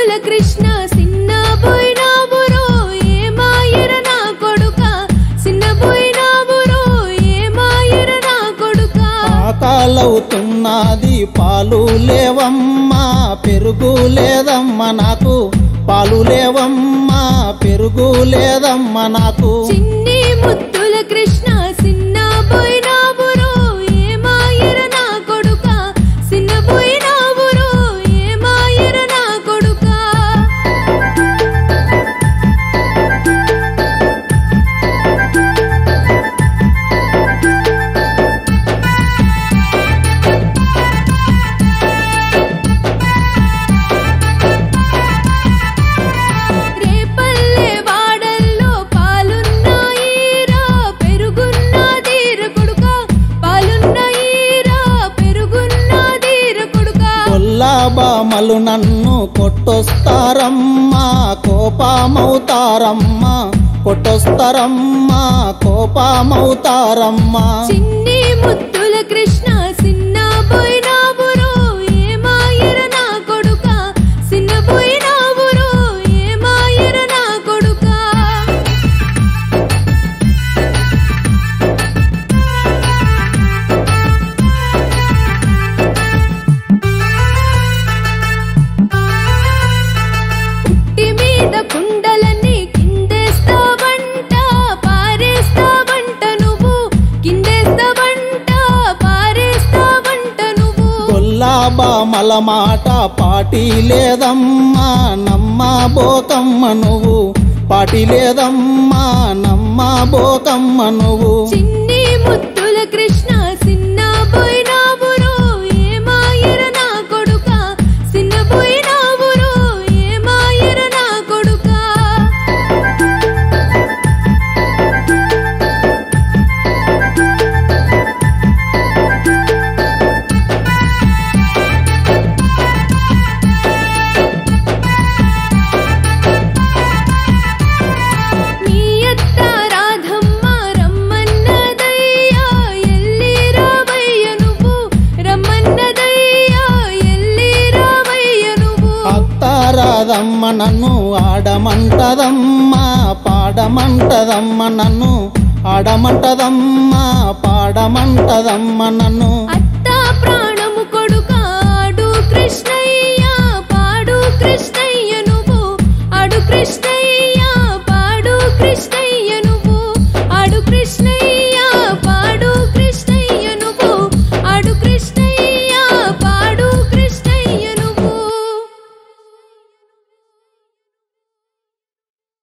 ముద్దుల కృష్ణ చిన్న పోయినావురో ఏ మాయర నా కొడుక చిన్న పోయినావురో ఏ మాయర నా కొడుక ఆకాలవుతున్నది పాలు లేవమ్మా పెరుగు లేదమ్మా నాకు పాలు లేవమ్మా పెరుగు లేదమ్మా నాకు చిన్ని ముద్దుల కృష్ణ చిన్న పోయినావురో ఏ మాయర నా కొడుక చిన్న పోయినావురో ఏ మాయర నా కొడుక రేపల్లె వాడల్లో పాలున్నాయిరా పెరుగున్నదీర కొడుక పాలున్నాయిరా పెరుగున్నదీర కొడుక కొల్లాబామలు నన్ను కొట్టొస్తారమ్మా కోపమవుతారమ్మా కొట్టొస్తారమ్మా కోపమవుతారమ్మా చిన్ని ముద్దుల కృష్ణ చిన్న పోయినావురో ఏ మాయర నా కొడుక చిన్న పోయినావురో ఏ మాయర నా కొడుక పుట్టి మీద కుండలన్నీ కిందేస్తావంట పారేస్తావంట నువ్వు కిందేస్తావంట పారేస్తావంట నువ్వు కొల్లాబామల మాట పాటి లేదమ్మా నమ్మబోకమ్మ నువ్వు పాటి లేదమ్మా నమ్మబోకమ్మ నువ్వు చిన్ని ముద్దుల కృష్ణ చిన్న పోయినావురో ఏ మాయర నా కొడుక చిన్న పోయినావురో ఏ మాయర నా కొడుక మీ అత్త రాధమ్మ రమ్మన్నదయ్యా ఎల్లి రావయ్య నువ్వు రమ్మన్నదయ్యా ఎల్లి రావయ్య నువ్వు అత్తారాదమ్మ నన్ను ఆడమంటదమ్మా పాడమంటదమ్మ నన్ను ఆడమంటదమ్మా పాడమంటదమ్మ నన్ను అత్త ప్రాణము కొడుకాడు కృష్ణయ్య